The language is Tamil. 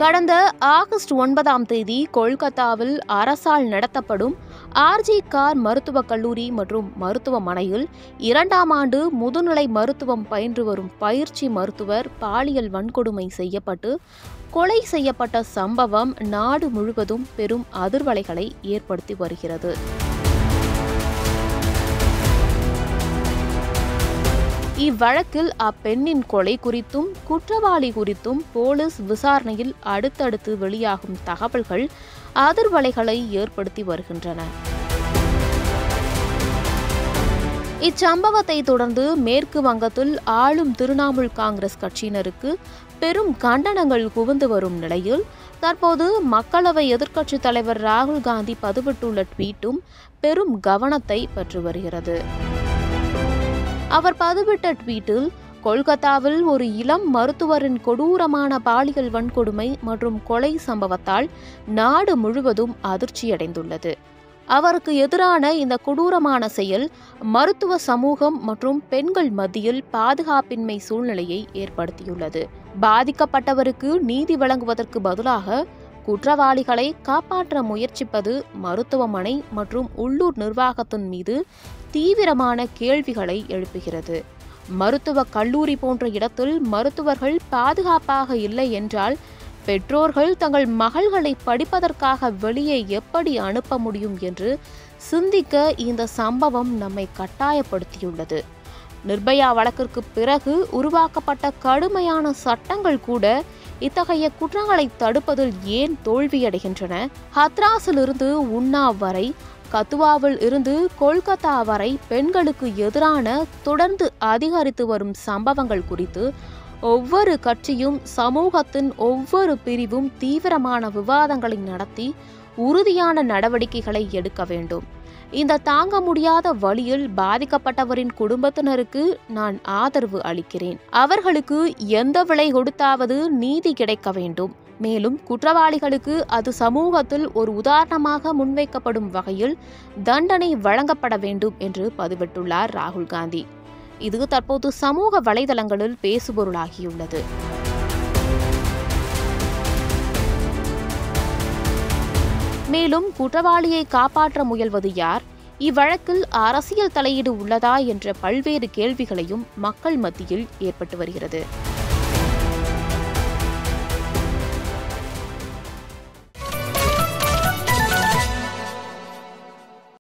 கடந்த ஆகஸ்ட் ஒன்பதாம் தேதி கொல்கத்தாவில் அரசால் நடத்தப்படும் ஆர்ஜி கார் மருத்துவக் கல்லூரி மற்றும் மருத்துவமனையில் இரண்டாம் ஆண்டு முதுநிலை மருத்துவம் பயின்று வரும் பயிற்சி மருத்துவர் பாலியல் வன்கொடுமை செய்யப்பட்டு கொலை செய்யப்பட்ட சம்பவம் நாடு முழுவதும் பெரும் அதிர்வலைகளை ஏற்படுத்தி வருகிறது இவ்வழக்கில் அப்பெண்ணின் கொலை குறித்தும் குற்றவாளி குறித்தும் போலீஸ் விசாரணையில் அடுத்தடுத்து வெளியாகும் தகவல்கள் அதிர்வலைகளை ஏற்படுத்தி வருகின்றன இச்சம்பவத்தை தொடர்ந்து மேற்கு வங்கத்தில் ஆளும் திரிணாமுல் காங்கிரஸ் கட்சியினருக்கு பெரும் கண்டனங்கள் குவிந்து வரும் நிலையில் தற்போது மக்களவை எதிர்க்கட்சித் தலைவர் ராகுல் காந்தி பதிவிட்டுள்ள ட்வீட்டும் பெரும் கவனத்தை பெற்று வருகிறது அவர் பதிவிட்ட ட்வீட்டில் கொல்கத்தாவில் ஒரு இளம் மருத்துவரின் கொடூரமான பாலியல் வன்கொடுமை மற்றும் கொலை சம்பவத்தால் நாடு முழுவதும் அதிர்ச்சியடைந்துள்ளது அவருக்கு எதிரான இந்த கொடூரமான செயல் மருத்துவ சமூகம் மற்றும் பெண்கள் மத்தியில் பாதுகாப்பின்மை சூழ்நிலையை ஏற்படுத்தியுள்ளது பாதிக்கப்பட்டவருக்கு நீதி வழங்குவதற்கு பதிலாக குற்றவாளிகளை காப்பாற்ற முயற்சிப்பது மருத்துவமனை மற்றும் உள்ளூர் நிர்வாகத்தின் மீது தீவிரமான கேள்விகளை எழுப்புகிறது மருத்துவ கல்லூரி போன்ற இடத்தில் மருத்துவர்கள் பாதுகாப்பாக இல்லை என்றால் பெற்றோர்கள் தங்கள் மகள்களை படிப்பதற்காக வெளியே எப்படி அனுப்ப முடியும் என்று சிந்திக்க இந்த சம்பவம் நம்மை கட்டாயப்படுத்தியுள்ளது நிர்பயா வழக்கிற்கு பிறகு உருவாக்கப்பட்ட கடுமையான சட்டங்கள் கூட இத்தகைய குற்றங்களை தடுப்பதில் ஏன் தோல்வியடைகின்றன ஹத்ராஸிலிருந்து உன்னாவ் வரை கத்துவாவில் இருந்து கொல்கத்தா வரை பெண்களுக்கு எதிரான தொடர்ந்து அதிகரித்து வரும் சம்பவங்கள் குறித்து ஒவ்வொரு கட்சியும் சமூகத்தின் ஒவ்வொரு பிரிவும் தீவிரமான விவாதங்களை நடத்தி உறுதியான நடவடிக்கைகளை எடுக்க வேண்டும் இந்த தாங்க முடியாத வழியில் பாதிக்கப்பட்டவரின் குடும்பத்தினருக்கு நான் ஆதரவு அளிக்கிறேன் அவர்களுக்கு எந்த விலை கொடுத்தாவது நீதி கிடைக்க வேண்டும் மேலும் குற்றவாளிகளுக்கு அது சமூகத்தில் ஒரு உதாரணமாக முன்வைக்கப்படும் வகையில் தண்டனை வழங்கப்பட வேண்டும் என்று பதிவிட்டுள்ளார் ராகுல் காந்தி இது தற்போது சமூக வலைதளங்களில் பேசுபொருளாகியுள்ளது மேலும் குற்றவாளியை காப்பாற்ற முயல்வது யார் இவ்வழக்கில் அரசியல் தலையீடு உள்ளதா என்ற பல்வேறு கேள்விகளையும் மக்கள் மத்தியில் ஏற்பட்டு வருகிறது